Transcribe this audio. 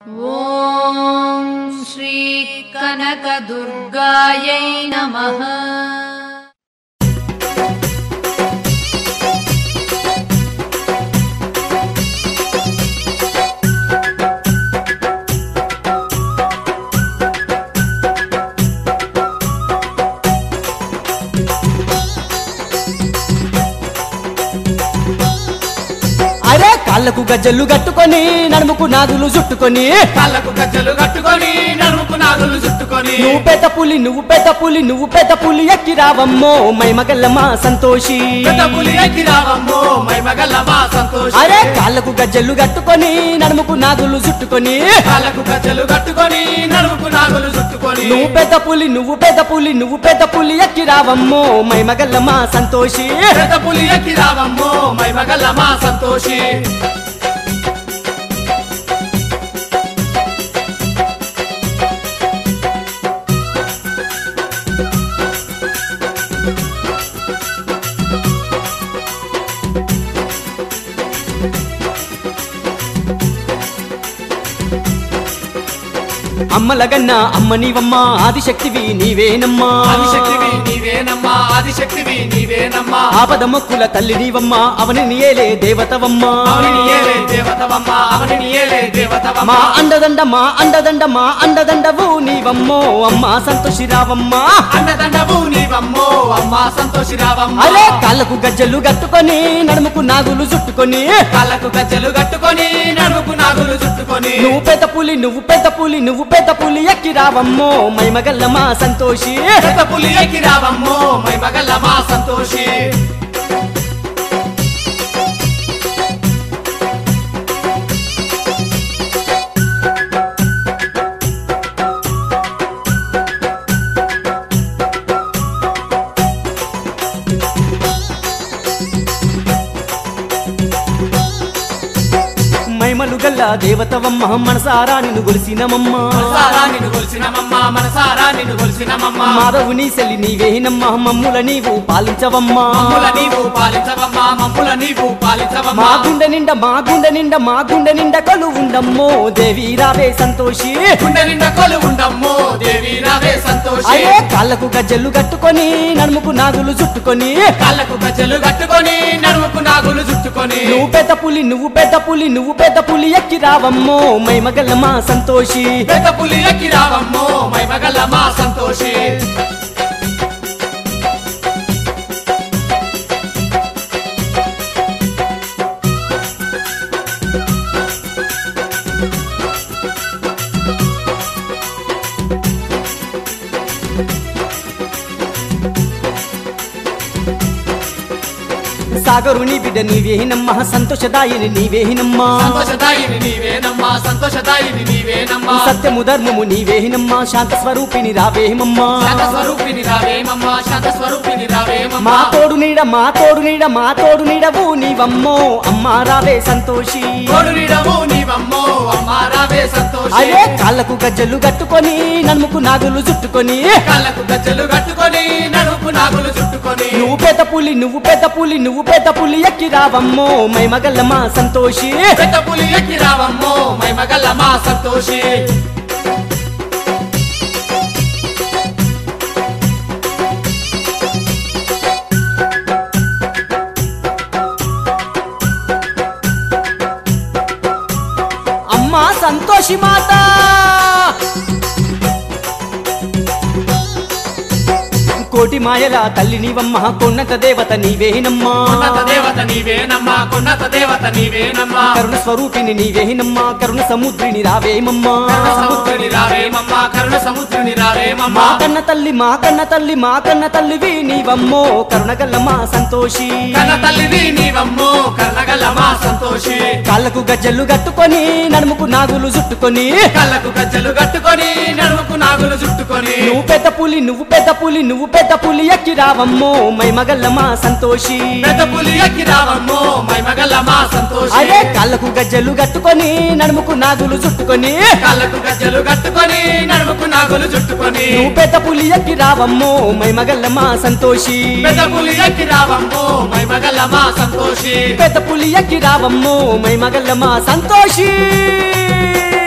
ॐ श्रीकनकदुर्गायै नमः అరే కాళ్ళకు గజ్జలు కట్టుకొని నడుముకు నాగులు చుట్టుకొని కాళ్ళకు గజ్జలు కట్టుకొని నడుముకు నాగులు చుట్టుకొని నువ్వు పెద్ద పులి నువ్వు పెద్ద పులి నువ్వు పెద్ద పులి ఎక్కి రావమ్మో మైమగల్లమా సంతోషి పెద్ద పులి ఎక్కి రావమ్మో మైమగల్లమా సంతోషి అరే కాళ్ళకు గజ్జలు కట్టుకొని నడుముకు నాగులు చుట్టుకొని కాళ్ళకు గజ్జలు కట్టుకొని నడుముకు నాగులు చుట్టుకొని నువ్వు పెద్ద పులి నువ్వు పెద్ద పులి నువ్వు పెద్ద పులి ఎక్కి రావమ్మో మైమగల్లమా సంతోషి పెద్ద పులి ఎక్కి రావమ్మో మైమగల్లమా సంతోషి అమ్మలగన్న అమ్మ నీవమ్మా ఆదిశక్తివి నీవేనమ్మా ఆదిశక్తివి నీవేనమ్మా ఆదిశక్తివి నీవేనమ్మా ఆపద మొక్కుల తల్లి నీవమ్మా అవని నీయేలే దేవతవమ్మా అవని నీయేలే దేవతవమ్మా అవని నీయేలే మా దేవతవమ్మా అండదండ మా అండదండ మా అండదండవు నీవమ్మో అమ్మా సంతోషి రావమ్మా అన్నదండవు నీవమ్మో అమ్మా సంతోషి రావమ్మా అరే కాళ్ళకు గజ్జలు కట్టుకొని నడుముకు నాగులు చుట్టుకొని కాళ్ళకు గజ్జలు కట్టుకొని నడుముకు నాగులు చుట్టుకొని నువ్వు పెద్ద పులి నువ్వు పెద్ద పులి నువ్వు పెద్ద పులి ఎక్కి రావమ్మో మైమగల్లమా సంతోషి పెద్ద పులి ఎక్కి రావమ్మో మై మగల్లమా సంతోషి మైమలు గల్ల దేవతవమ్మ మనసారా నిన్ను గొలిసినమమ్మ మనసారా నిన్ను కొలిసినమమ్మా మనసారా నిన్ను కొలిసినమమ్మా మాధవుని సెల్లి నీవేనమ్మ మమ్ముల నీవు పాలించవమ్మా మమ్ముల నీవు పాలించవమ్మా మమ్ముల నీవు మా పాలించవమ్మా గుండె నిండా మా గుండె నిండా మా గుండె నిండా కొలు ఉండమ్మో దేవి రావే సంతోషి గుండె నిండా కొలు ఉండమ్మో దేవి రావే సంతోషి అయ్యే కాళ్ళకు గజ్జలు కట్టుకొని నడుముకు నాగులు చుట్టుకొని కాళ్ళకు గజ్జలు కట్టుకొని నడుముకు నాగులు చుట్టుకొని నువ్వు పెద్ద పులి నువ్వు పెద్ద పులి నువ్వు పెద్ద పులి ఎక్కి రావమ్మో మైమగల్లమా సంతోషి పెద్ద పులి ఎక్కి రావమ్మో మై మగల్లమా సంతోషి సాగరుని బిడ్డ నీవేనమ్మా సంతోషదాయిని నీవేనమ్మా సంతోషదాయిని నీవేనమ్మా సంతోషదాయిని నీవేనమ్మా సత్యము ధర్మము నీవేనమ్మా శాంత స్వరూపిణి రావేమమ్మా శాంత స్వరూపిణి రావేమమ్మా శాంత స్వరూపిణి మా రావేమమ్మా తోడు నీడ మా తోడు నీడ మా తోడు నీడవు నీవమ్మో అమ్మా రావే సంతోషి తోడు నీడవు నీవమ్మో అమ్మా రావే సంతోషి అదే కాళ్ళకు గజ్జలు కట్టుకొని నడుముకు నాగులు చుట్టుకొని కాళ్ళకు గజ్జలు కట్టుకొని నడుపు నాగులు చుట్టుకొని నువ్వు పెద్ద పులి నువ్వు పెద్ద పులి నువ్వు పెద్ద పులి ఎక్కి రావమ్మో మైమగల్లమా సంతోషి పెద్ద పులి ఎక్కి రావమ్మో మై మగల్లమా సంతోషి అమ్మా సంతోషి మాత కోటి మాయల తల్లి నీవమ్మ కొన్నత దేవత నీవేనమ్మా కొన్నత దేవత నీవేనమ్మా కొన్నత దేవత నీవేనమ్మా కరుణ స్వరూపిణి నీవేనమ్మా కరుణ సముద్రిని రావేమమ్మా కరుణ సముద్రుని రావేమమ్మా కరుణ సముద్రుని మా రావేమమ్మా కన్న తల్లి మా కన్న తల్లి మా కన్న తల్లివి నీవమ్మో కరుణగల్లమా సంతోషి కన్న తల్లివి నీవమ్మో కర్ణగల్లమా సంతోషి కాళ్ళకు గజ్జలు కట్టుకొని నడుముకు నాగులు చుట్టుకొని కళ్ళకు గజ్జలు కట్టుకొని నడుముకు నాగులు చుట్టుకొని నువ్వు పెద్ద పులి నువ్వు పెద్ద పులి నువ్వు పెద్ద పులి ఎక్కి రావమ్మో మైమగల్లమా సంతోషి పెద్ద పులి ఎక్కి రావమ్మో మై మగల్లమా సంతోషి అదే కాళ్ళకు గజ్జలు కట్టుకొని నడుముకు నాగులు చుట్టుకొని కళ్ళకు గజ్జలు కట్టుకొని నడుముకు నాగులు చుట్టుకొని నువ్వు పెద్ద పులి ఎక్కి రావమ్మో మైమగల్లమా సంతోషి పెద్ద పులి ఎక్కి రావమ్మో మై మగల్లమా సంతోషి పెద్ద పులి ఎక్కి రావమ్మో మైమగల్లమా సంతోషి